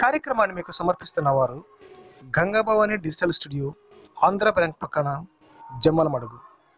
కార్యక్రమాన్ని మీకు సమర్పిస్తున్న వారు Gangabhavani digital studio Andhra bank పక్కన జమ్మలమడుగు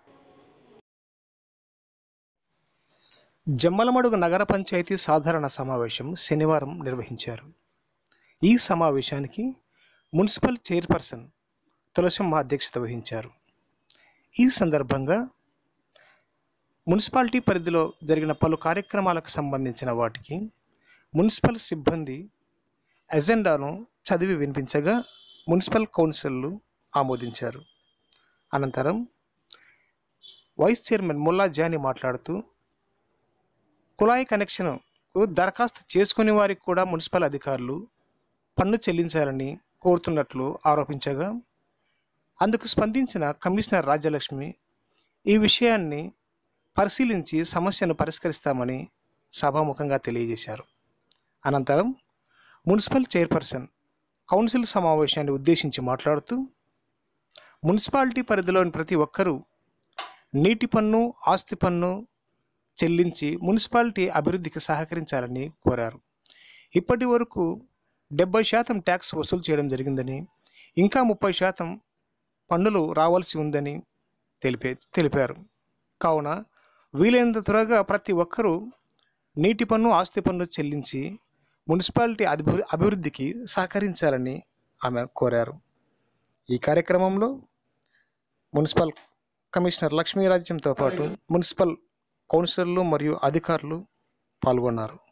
జమ్మలమడుగు నగర పంచాయతీ సాధారణ సమావేశం శనివారం నిర్వహించారు ఈ సమావేశానికి మున్సిపల్ చైర్పర్సన్ తులసమ్మ అధ్యక్షత వహించారు ఈ సందర్భంగా మున్సిపాలిటీ పరిధిలో జరిగిన పలు కార్యక్రమాలకు సంబంధించిన వాటికి మున్సిపల్ సిబ్బంది ఎజెండాను చదివి వినిపించగా మున్సిపల్ కౌన్సిల్లు ఆమోదించారు అనంతరం వైస్ చైర్మన్ ముల్లా జానీ మాట్లాడుతూ కుళాయి కనెక్షన్కు దరఖాస్తు చేసుకునే వారికి కూడా మున్సిపల్ అధికారులు పన్ను చెల్లించాలని కోరుతున్నట్లు ఆరోపించగా అందుకు స్పందించిన కమిషనర్ రాజ్యలక్ష్మి ఈ విషయాన్ని పరిశీలించి సమస్యను పరిష్కరిస్తామని సభాముఖంగా తెలియజేశారు అనంతరం మున్సిపల్ చైర్పర్సన్ కౌన్సిల్ సమావేశాన్ని ఉద్దేశించి మాట్లాడుతూ మున్సిపాలిటీ పరిధిలోని ప్రతి ఒక్కరూ నీటి పన్ను ఆస్తి పన్ను చెల్లించి మున్సిపాలిటీ అభివృద్ధికి సహకరించాలని కోరారు ఇప్పటి వరకు డెబ్బై శాతం ట్యాక్స్ వసూలు చేయడం జరిగిందని ఇంకా ముప్పై శాతం పన్నులు రావాల్సి ఉందని తెలిపే తెలిపారు కావున వీలైనంత త్వరగా ప్రతి ఒక్కరూ నీటి పన్ను ఆస్తి పన్ను చెల్లించి మున్సిపాలిటీ అభివృ అభివృద్ధికి సహకరించాలని ఆమె కోరారు ఈ కార్యక్రమంలో మున్సిపల్ కమిషనర్ లక్ష్మీరాజ్యంతో పాటు మున్సిపల్ కౌన్సిలర్లు మరియు అధికారులు పాల్గొన్నారు